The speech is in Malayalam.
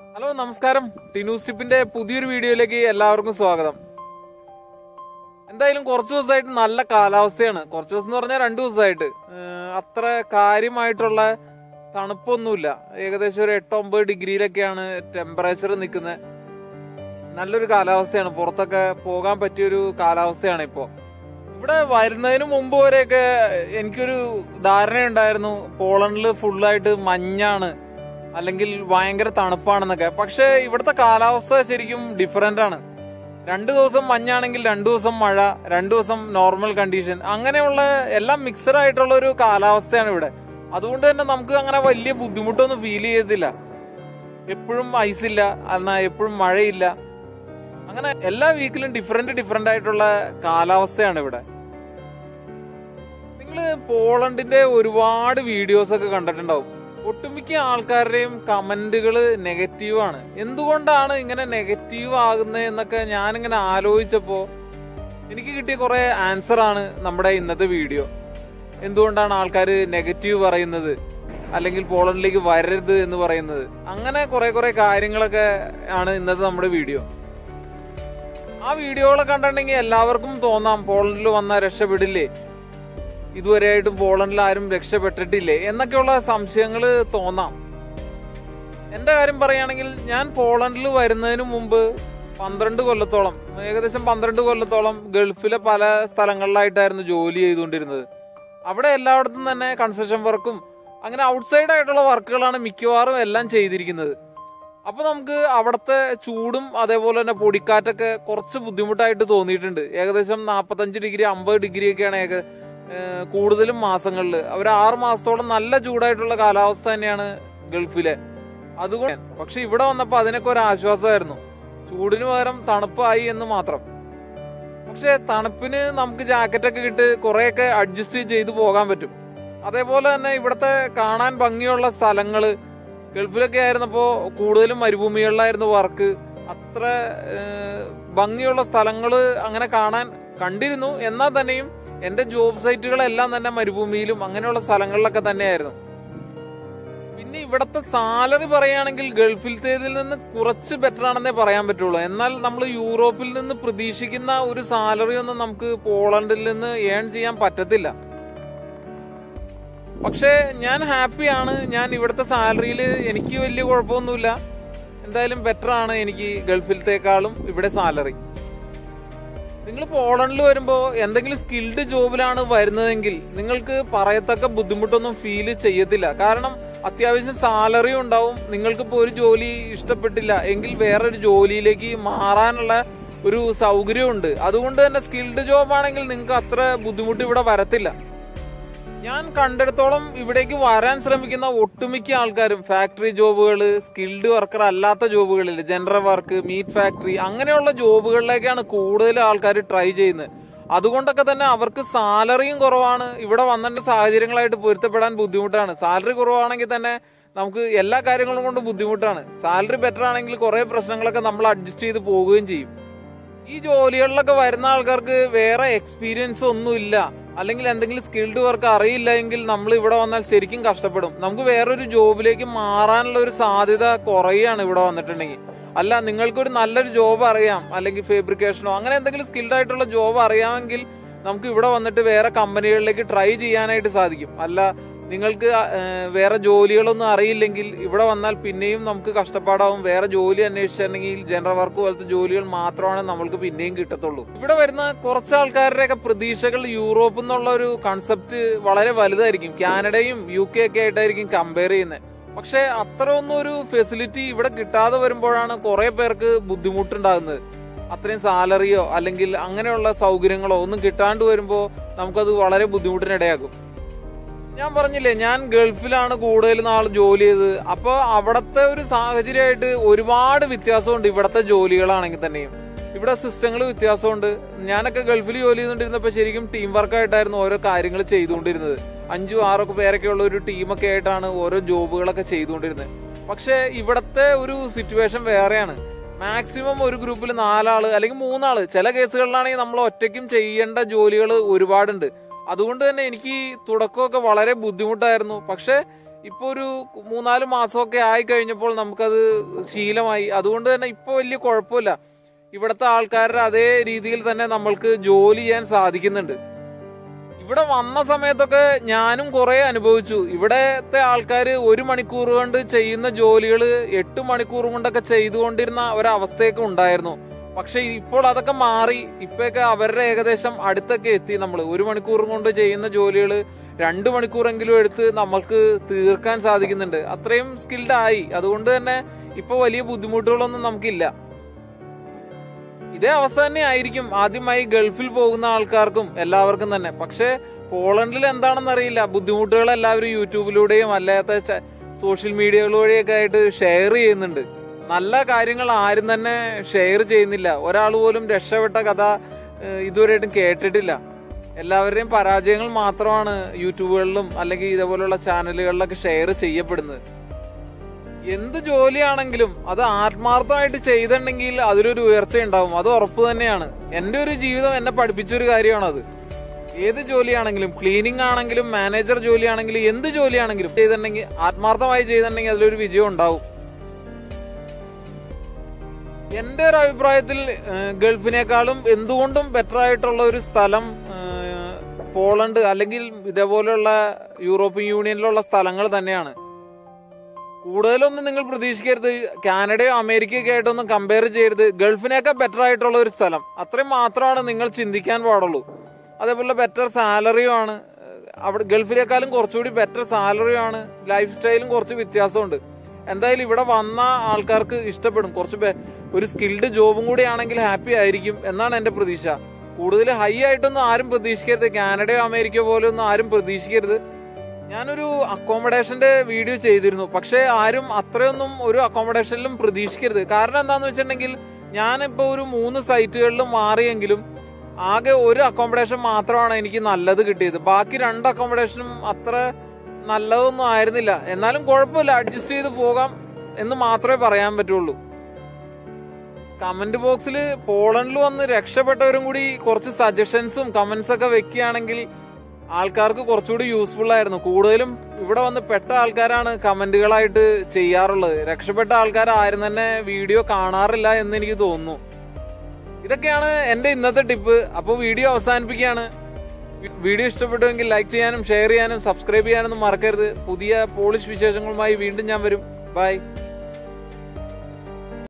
ഹലോ നമസ്കാരം ടിനൂസ് ടിപ്പിന്റെ പുതിയൊരു വീഡിയോയിലേക്ക് എല്ലാവർക്കും സ്വാഗതം എന്തായാലും കുറച്ച് ദിവസമായിട്ട് നല്ല കാലാവസ്ഥയാണ് കുറച്ച് ദിവസം എന്ന് പറഞ്ഞാൽ രണ്ടു ദിവസമായിട്ട് ഏഹ് അത്ര കാര്യമായിട്ടുള്ള തണുപ്പൊന്നുമില്ല ഏകദേശം ഒരു എട്ട് ഒമ്പത് ഡിഗ്രിയിലൊക്കെയാണ് ടെമ്പറേച്ചർ നിൽക്കുന്നത് നല്ലൊരു കാലാവസ്ഥയാണ് പുറത്തൊക്കെ പോകാൻ പറ്റിയൊരു കാലാവസ്ഥയാണ് ഇപ്പോൾ ഇവിടെ വരുന്നതിന് മുമ്പ് വരെയൊക്കെ എനിക്കൊരു ധാരണയുണ്ടായിരുന്നു പോളണ്ടിൽ ഫുള്ളായിട്ട് മഞ്ഞാണ് അല്ലെങ്കിൽ ഭയങ്കര തണുപ്പാണെന്നൊക്കെ പക്ഷെ ഇവിടുത്തെ കാലാവസ്ഥ ശരിക്കും ഡിഫറെന്റ് ആണ് രണ്ടു ദിവസം മഞ്ഞാണെങ്കിൽ രണ്ടു ദിവസം മഴ രണ്ടു ദിവസം നോർമൽ കണ്ടീഷൻ അങ്ങനെയുള്ള എല്ലാം മിക്സഡ് ആയിട്ടുള്ള ഒരു കാലാവസ്ഥയാണ് ഇവിടെ അതുകൊണ്ട് തന്നെ നമുക്ക് അങ്ങനെ വലിയ ബുദ്ധിമുട്ടൊന്നും ഫീൽ ചെയ്യത്തില്ല എപ്പോഴും ഐസില്ല എന്നാ എപ്പോഴും മഴയില്ല അങ്ങനെ എല്ലാ വീക്കിലും ഡിഫറെന്റ് ഡിഫറെന്റ് ആയിട്ടുള്ള കാലാവസ്ഥയാണ് ഇവിടെ നിങ്ങൾ പോളണ്ടിന്റെ ഒരുപാട് വീഡിയോസ് ഒക്കെ കണ്ടിട്ടുണ്ടാവും ഒട്ടുമിക്ക ആൾക്കാരുടെയും കമന്റുകൾ നെഗറ്റീവ് ആണ് എന്തുകൊണ്ടാണ് ഇങ്ങനെ നെഗറ്റീവ് ആകുന്നത് എന്നൊക്കെ ഞാനിങ്ങനെ ആലോചിച്ചപ്പോ എനിക്ക് കിട്ടിയ കുറെ ആൻസർ ആണ് നമ്മുടെ ഇന്നത്തെ വീഡിയോ എന്തുകൊണ്ടാണ് ആൾക്കാർ നെഗറ്റീവ് പറയുന്നത് അല്ലെങ്കിൽ പോളണ്ടിലേക്ക് വരരുത് എന്ന് പറയുന്നത് അങ്ങനെ കുറെ കുറെ കാര്യങ്ങളൊക്കെ ആണ് ഇന്നത്തെ നമ്മുടെ വീഡിയോ ആ വീഡിയോകളൊക്കെ കണ്ടിട്ടുണ്ടെങ്കിൽ എല്ലാവർക്കും തോന്നാം പോളണ്ടിൽ വന്നാൽ രക്ഷപ്പെടില്ലേ ഇതുവരെയായിട്ടും പോളണ്ടിൽ ആരും രക്ഷപ്പെട്ടിട്ടില്ലേ എന്നൊക്കെയുള്ള സംശയങ്ങൾ തോന്നാം എന്റെ കാര്യം പറയുകയാണെങ്കിൽ ഞാൻ പോളണ്ടിൽ വരുന്നതിന് മുമ്പ് പന്ത്രണ്ട് കൊല്ലത്തോളം ഏകദേശം പന്ത്രണ്ട് കൊല്ലത്തോളം ഗൾഫിലെ പല സ്ഥലങ്ങളിലായിട്ടായിരുന്നു ജോലി ചെയ്തുകൊണ്ടിരുന്നത് അവിടെ എല്ലായിടത്തും തന്നെ കൺസ്ട്രക്ഷൻ വർക്കും അങ്ങനെ ഔട്ട്സൈഡ് ആയിട്ടുള്ള വർക്കുകളാണ് മിക്കവാറും എല്ലാം ചെയ്തിരിക്കുന്നത് അപ്പൊ നമുക്ക് അവിടുത്തെ ചൂടും അതേപോലെ തന്നെ പൊടിക്കാറ്റൊക്കെ കുറച്ച് ബുദ്ധിമുട്ടായിട്ട് തോന്നിയിട്ടുണ്ട് ഏകദേശം നാൽപ്പത്തഞ്ച് ഡിഗ്രി അമ്പത് ഡിഗ്രി ഒക്കെയാണ് ഏക ഏഹ് കൂടുതലും മാസങ്ങളിൽ അവർ ആറ് മാസത്തോളം നല്ല ചൂടായിട്ടുള്ള കാലാവസ്ഥ തന്നെയാണ് ഗൾഫിലെ അതുകൊണ്ട് പക്ഷെ ഇവിടെ വന്നപ്പോൾ അതിനൊക്കെ ഒരു ആശ്വാസമായിരുന്നു ചൂടിന് പകരം തണുപ്പായി എന്ന് മാത്രം പക്ഷെ തണുപ്പിന് നമുക്ക് ജാക്കറ്റൊക്കെ ഇട്ട് കുറെയൊക്കെ അഡ്ജസ്റ്റ് ചെയ്ത് പോകാൻ പറ്റും അതേപോലെ തന്നെ ഇവിടുത്തെ കാണാൻ ഭംഗിയുള്ള സ്ഥലങ്ങള് ഗൾഫിലൊക്കെ ആയിരുന്നപ്പോ കൂടുതലും മരുഭൂമികളിലായിരുന്നു വർക്ക് അത്ര ഏഹ്, ഭംഗിയുള്ള സ്ഥലങ്ങള് അങ്ങനെ കാണാൻ കണ്ടിരുന്നു എന്നാൽ തന്നെയും എന്റെ ജോബ് സൈറ്റുകളെല്ലാം തന്നെ മരുഭൂമിയിലും അങ്ങനെയുള്ള സ്ഥലങ്ങളിലൊക്കെ തന്നെയായിരുന്നു പിന്നെ ഇവിടുത്തെ സാലറി പറയുകയാണെങ്കിൽ ഗൾഫിലത്തേതിൽ നിന്ന് കുറച്ച് ബെറ്റർ ആണെന്നേ പറയാൻ പറ്റുള്ളൂ എന്നാൽ നമ്മൾ യൂറോപ്പിൽ നിന്ന് പ്രതീക്ഷിക്കുന്ന ഒരു സാലറി ഒന്നും നമുക്ക് പോളണ്ടിൽ നിന്ന് ഏൺ ചെയ്യാൻ പറ്റത്തില്ല പക്ഷേ ഞാൻ ഹാപ്പിയാണ് ഞാൻ ഇവിടുത്തെ സാലറിയിൽ എനിക്ക് വലിയ കുഴപ്പമൊന്നുമില്ല എന്തായാലും ബെറ്റർ ആണ് എനിക്ക് ഗൾഫിലത്തേക്കാളും ഇവിടെ സാലറി നിങ്ങൾ പോളണ്ടിൽ വരുമ്പോൾ എന്തെങ്കിലും സ്കിൽഡ് ജോബിലാണ് വരുന്നതെങ്കിൽ നിങ്ങൾക്ക് പറയത്തക്ക ബുദ്ധിമുട്ടൊന്നും ഫീൽ ചെയ്യത്തില്ല കാരണം അത്യാവശ്യം സാലറി ഉണ്ടാവും നിങ്ങൾക്ക് ഇപ്പോൾ ഒരു ജോലി ഇഷ്ടപ്പെട്ടില്ല എങ്കിൽ വേറൊരു ജോലിയിലേക്ക് മാറാനുള്ള ഒരു സൗകര്യമുണ്ട് അതുകൊണ്ട് തന്നെ സ്കിൽഡ് ജോബ് ആണെങ്കിൽ നിങ്ങൾക്ക് അത്ര ബുദ്ധിമുട്ട് ഇവിടെ വരത്തില്ല ഞാൻ കണ്ടിടത്തോളം ഇവിടേക്ക് വരാൻ ശ്രമിക്കുന്ന ഒട്ടുമിക്ക ആൾക്കാരും ഫാക്ടറി ജോബുകൾ സ്കിൽഡ് വർക്കർ അല്ലാത്ത ജോബുകളിൽ ജനറൽ വർക്ക് മീറ്റ് ഫാക്ടറി അങ്ങനെയുള്ള ജോബുകളിലേക്കാണ് കൂടുതൽ ആൾക്കാർ ട്രൈ ചെയ്യുന്നത് അതുകൊണ്ടൊക്കെ തന്നെ അവർക്ക് സാലറിയും കുറവാണ് ഇവിടെ വന്നിട്ട് സാഹചര്യങ്ങളായിട്ട് പൊരുത്തപ്പെടാൻ ബുദ്ധിമുട്ടാണ് സാലറി കുറവാണെങ്കിൽ തന്നെ നമുക്ക് എല്ലാ കാര്യങ്ങളും കൊണ്ട് ബുദ്ധിമുട്ടാണ് സാലറി ബെറ്റർ ആണെങ്കിൽ കുറെ പ്രശ്നങ്ങളൊക്കെ നമ്മൾ അഡ്ജസ്റ്റ് ചെയ്ത് പോവുകയും ചെയ്യും ഈ ജോലികളിലൊക്കെ വരുന്ന ആൾക്കാർക്ക് വേറെ എക്സ്പീരിയൻസ് ഒന്നുമില്ല അല്ലെങ്കിൽ എന്തെങ്കിലും സ്കിൽഡ് വർക്ക് അറിയില്ല എങ്കിൽ നമ്മൾ ഇവിടെ വന്നാൽ ശരിക്കും കഷ്ടപ്പെടും നമുക്ക് വേറൊരു ജോബിലേക്ക് മാറാനുള്ള ഒരു സാധ്യത കുറയാണ് ഇവിടെ വന്നിട്ടുണ്ടെങ്കിൽ അല്ല നിങ്ങൾക്കൊരു നല്ലൊരു ജോബ് അറിയാം അല്ലെങ്കിൽ ഫേബ്രിക്കേഷനോ അങ്ങനെ എന്തെങ്കിലും സ്കിൽഡ് ആയിട്ടുള്ള ജോബ് അറിയാമെങ്കിൽ നമുക്ക് ഇവിടെ വന്നിട്ട് വേറെ കമ്പനികളിലേക്ക് ട്രൈ ചെയ്യാനായിട്ട് സാധിക്കും അല്ല നിങ്ങൾക്ക് ഏഹ്, വേറെ ജോലികളൊന്നും അറിയില്ലെങ്കിൽ ഇവിടെ വന്നാൽ പിന്നെയും നമുക്ക് കഷ്ടപ്പാടാവും വേറെ ജോലി അന്വേഷിച്ചിട്ടുണ്ടെങ്കിൽ ജനറൽ വർക്ക് പോലത്തെ ജോലികൾ മാത്രമാണ് നമ്മൾക്ക് പിന്നെയും കിട്ടത്തുള്ളൂ ഇവിടെ വരുന്ന കുറച്ച് ആൾക്കാരുടെയൊക്കെ പ്രതീക്ഷകൾ യൂറോപ്പ് എന്നുള്ള ഒരു കൺസെപ്റ്റ് വളരെ വലുതായിരിക്കും കാനഡയും യു കെ ഒക്കെ ആയിട്ടായിരിക്കും കമ്പയർ ചെയ്യുന്നത് പക്ഷെ അത്ര ഒന്നും ഒരു ഫെസിലിറ്റി ഇവിടെ കിട്ടാതെ വരുമ്പോഴാണ് കുറെ പേർക്ക് ബുദ്ധിമുട്ടുണ്ടാകുന്നത് അത്രയും സാലറിയോ അല്ലെങ്കിൽ അങ്ങനെയുള്ള സൗകര്യങ്ങളോ ഒന്നും കിട്ടാണ്ട് വരുമ്പോൾ നമുക്കത് വളരെ ബുദ്ധിമുട്ടിനിടയാക്കും ഞാൻ പറഞ്ഞില്ലേ ഞാൻ ഗൾഫിലാണ് കൂടുതൽ നാൾ ജോലി ചെയ്തത് അപ്പൊ അവിടത്തെ ഒരു സാഹചര്യമായിട്ട് ഒരുപാട് വ്യത്യാസമുണ്ട് ഇവിടത്തെ ജോലികളാണെങ്കിൽ തന്നെയും ഇവിടെ സിസ്റ്റങ്ങൾ വ്യത്യാസമുണ്ട് ഞാനൊക്കെ ഗൾഫിൽ ജോലി ചെയ്തുകൊണ്ടിരുന്നപ്പോൾ ശരിക്കും ടീം വർക്കായിട്ടായിരുന്നു ഓരോ കാര്യങ്ങൾ ചെയ്തുകൊണ്ടിരുന്നത് അഞ്ചും ആറൊക്കെ പേരൊക്കെ ഉള്ള ഒരു ടീമൊക്കെ ആയിട്ടാണ് ഓരോ ജോബുകളൊക്കെ ചെയ്തുകൊണ്ടിരുന്നത് പക്ഷെ ഇവിടത്തെ ഒരു സിറ്റുവേഷൻ വേറെയാണ് മാക്സിമം ഒരു ഗ്രൂപ്പിൽ നാലാള് അല്ലെങ്കിൽ മൂന്നാള് ചില കേസുകളിലാണെങ്കിൽ നമ്മൾ ഒറ്റയ്ക്കും ചെയ്യേണ്ട ജോലികൾ ഒരുപാടുണ്ട് അതുകൊണ്ട് തന്നെ എനിക്ക് തുടക്കമൊക്കെ വളരെ ബുദ്ധിമുട്ടായിരുന്നു പക്ഷെ ഇപ്പൊ ഒരു മൂന്നാല് മാസമൊക്കെ ആയി കഴിഞ്ഞപ്പോൾ നമുക്കത് ശീലമായി അതുകൊണ്ട് തന്നെ ഇപ്പൊ വലിയ കുഴപ്പമില്ല ഇവിടുത്തെ ആൾക്കാരുടെ അതേ രീതിയിൽ തന്നെ നമ്മൾക്ക് ജോലി ചെയ്യാൻ സാധിക്കുന്നുണ്ട് ഇവിടെ വന്ന സമയത്തൊക്കെ ഞാനും കുറെ അനുഭവിച്ചു ഇവിടത്തെ ആൾക്കാർ ഒരു മണിക്കൂർ കൊണ്ട് ചെയ്യുന്ന ജോലികൾ എട്ട് മണിക്കൂർ കൊണ്ടൊക്കെ ചെയ്തുകൊണ്ടിരുന്ന ഒരവസ്ഥയൊക്കെ ഉണ്ടായിരുന്നു പക്ഷെ ഇപ്പോൾ അതൊക്കെ മാറി ഇപ്പൊക്കെ അവരുടെ ഏകദേശം അടുത്തൊക്കെ എത്തി നമ്മൾ ഒരു മണിക്കൂർ കൊണ്ട് ചെയ്യുന്ന ജോലികൾ രണ്ട് മണിക്കൂറെങ്കിലും എടുത്ത് നമ്മൾക്ക് തീർക്കാൻ സാധിക്കുന്നുണ്ട് അത്രയും സ്കിൽഡ് ആയി അതുകൊണ്ട് തന്നെ ഇപ്പൊ വലിയ ബുദ്ധിമുട്ടുകളൊന്നും നമുക്കില്ല ഇതേ അവസ്ഥ തന്നെ ആയിരിക്കും ആദ്യമായി ഗൾഫിൽ പോകുന്ന ആൾക്കാർക്കും എല്ലാവർക്കും തന്നെ പക്ഷേ പോളണ്ടിൽ എന്താണെന്ന് അറിയില്ല ബുദ്ധിമുട്ടുകൾ എല്ലാവരും യൂട്യൂബിലൂടെയും അല്ലാത്ത ച- സോഷ്യൽ മീഡിയകൾ വഴിയൊക്കെ ആയിട്ട് ഷെയർ ചെയ്യുന്നുണ്ട് നല്ല കാര്യങ്ങൾ ആരും തന്നെ ഷെയർ ചെയ്യുന്നില്ല ഒരാൾ പോലും രക്ഷപ്പെട്ട കഥ ഏഹ്, ഇതുവരെയായിട്ടും കേട്ടിട്ടില്ല എല്ലാവരുടെയും പരാജയങ്ങൾ മാത്രമാണ് യൂട്യൂബുകളിലും അല്ലെങ്കിൽ ഇതേപോലുള്ള ചാനലുകളിലൊക്കെ ഷെയർ ചെയ്യപ്പെടുന്നത് എന്ത് ജോലിയാണെങ്കിലും അത് ആത്മാർത്ഥമായിട്ട് ചെയ്തിട്ടുണ്ടെങ്കിൽ അതിലൊരു ഉയർച്ച ഉണ്ടാവും അത് ഉറപ്പ് തന്നെയാണ് എന്റെ ഒരു ജീവിതം എന്നെ പഠിപ്പിച്ച ഒരു കാര്യമാണത് ഏത് ജോലിയാണെങ്കിലും ക്ലീനിങ് ആണെങ്കിലും മാനേജർ ജോലിയാണെങ്കിലും എന്ത് ജോലിയാണെങ്കിലും ചെയ്തിട്ടുണ്ടെങ്കിൽ ആത്മാർത്ഥമായി ചെയ്തിട്ടുണ്ടെങ്കിൽ അതിലൊരു വിജയം ഉണ്ടാവും എന്റെ ഒരു അഭിപ്രായത്തിൽ ഏഹ്, ഗൾഫിനേക്കാളും എന്തുകൊണ്ടും ബെറ്റർ ആയിട്ടുള്ള ഒരു സ്ഥലം ഏഹ്, പോളണ്ട് അല്ലെങ്കിൽ ഇതേപോലെയുള്ള യൂറോപ്യൻ യൂണിയനിലുള്ള സ്ഥലങ്ങൾ തന്നെയാണ് കൂടുതലൊന്നും നിങ്ങൾ പ്രതീക്ഷിക്കരുത് കാനഡയോ അമേരിക്കയോ ഒക്കെ ആയിട്ടൊന്നും കമ്പയർ ചെയ്യരുത് ഗൾഫിനേക്കാൾ ബെറ്റർ ആയിട്ടുള്ള ഒരു സ്ഥലം അത്രയും മാത്രമാണ് നിങ്ങൾ ചിന്തിക്കാൻ പാടുള്ളൂ അതേപോലെ ബെറ്റർ സാലറിയും ആണ് അവിടെ ഗൾഫിനേക്കാളും കുറച്ചുകൂടി ബെറ്റർ സാലറിയും ആണ് ലൈഫ് സ്റ്റൈലും കുറച്ച് വ്യത്യാസമുണ്ട് എന്തായാലും ഇവിടെ വന്ന ആൾക്കാർക്ക് ഇഷ്ടപ്പെടും കുറച്ച് ബെ- ഒരു സ്കിൽഡ് ജോബും കൂടി ആണെങ്കിൽ ഹാപ്പി ആയിരിക്കും എന്നാണ് എന്റെ പ്രതീക്ഷ കൂടുതൽ ഹൈ ആയിട്ടൊന്നും ആരും പ്രതീക്ഷിക്കരുത് കാനഡയോ അമേരിക്കയോ പോലെ ഒന്നും ആരും പ്രതീക്ഷിക്കരുത് ഞാനൊരു അക്കോമഡേഷന്റെ വീഡിയോ ചെയ്തിരുന്നു പക്ഷെ ആരും അത്രയൊന്നും ഒരു അക്കോമഡേഷനിലും പ്രതീക്ഷിക്കരുത് കാരണം എന്താന്ന് വെച്ചിട്ടുണ്ടെങ്കിൽ ഞാനിപ്പോ ഒരു മൂന്ന് സൈറ്റുകളിലും മാറിയെങ്കിലും ആകെ ഒരു അക്കോമഡേഷൻ മാത്രമാണ് എനിക്ക് നല്ലത് കിട്ടിയത് ബാക്കി രണ്ട് അക്കോമഡേഷനും അത്ര നല്ലതൊന്നും ആയിരുന്നില്ല എന്നാലും കുഴപ്പമില്ല അഡ്ജസ്റ്റ് ചെയ്ത് പോകാം എന്ന് മാത്രമേ പറയാൻ പറ്റുള്ളൂ കമന്റ് ബോക്സിൽ പോളണ്ടിൽ വന്ന് രക്ഷപ്പെട്ടവരും കൂടി കുറച്ച് സജഷൻസും കമന്റ്സ് ഒക്കെ വെക്കുകയാണെങ്കിൽ ആൾക്കാർക്ക് കുറച്ചുകൂടി യൂസ്ഫുൾ ആയിരുന്നു കൂടുതലും ഇവിടെ വന്ന് പെട്ട ആൾക്കാരാണ് കമന്റുകളായിട്ട് ചെയ്യാറുള്ളത് രക്ഷപ്പെട്ട ആൾക്കാർ ആരും തന്നെ വീഡിയോ കാണാറില്ല എന്ന് എനിക്ക് തോന്നുന്നു ഇതൊക്കെയാണ് എന്റെ ഇന്നത്തെ ടിപ്പ് അപ്പോൾ വീഡിയോ അവസാനിപ്പിക്കുകയാണ് വീഡിയോ ഇഷ്ടപ്പെട്ടുവെങ്കിൽ ലൈക്ക് ചെയ്യാനും ഷെയർ ചെയ്യാനും സബ്സ്ക്രൈബ് ചെയ്യാനൊന്നും മറക്കരുത് പുതിയ പോളിഷ് വിശേഷങ്ങളുമായി വീണ്ടും ഞാൻ വരും ബൈ